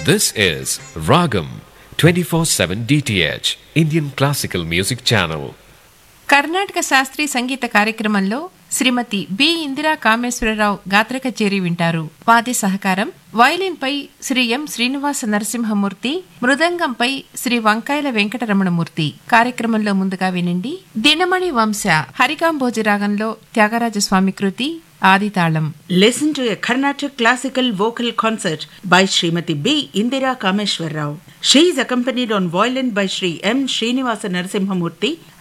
This is Ragam 24/7 DTH Indian Classical Music Channel. Karnataka శాస్త్రీయ సంగీత కార్యక్రమంలో శ్రీమతి B Indira Kameswara Rao గాత్ర కచేరీ వింటారు వాద్య సహకారం వయలిన్ పై శ్రీ ఎం శ్రీనివాస నరసింహమూర్తి మృదంగంపై శ్రీ వంకాయల వెంకటరమణమూర్తి కార్యక్రమంలో ముందుగా వినండి దినమణి వంశ హరికాంభోజి రాగంలో త్యాగరాజ స్వామి కృతి ఆదితాళం Listen to a Carnatic classical vocal concert by Srimati B. Indira Kameshwar Rao. She is accompanied on violin by Sri M. Srinivasa Narasimhamurthy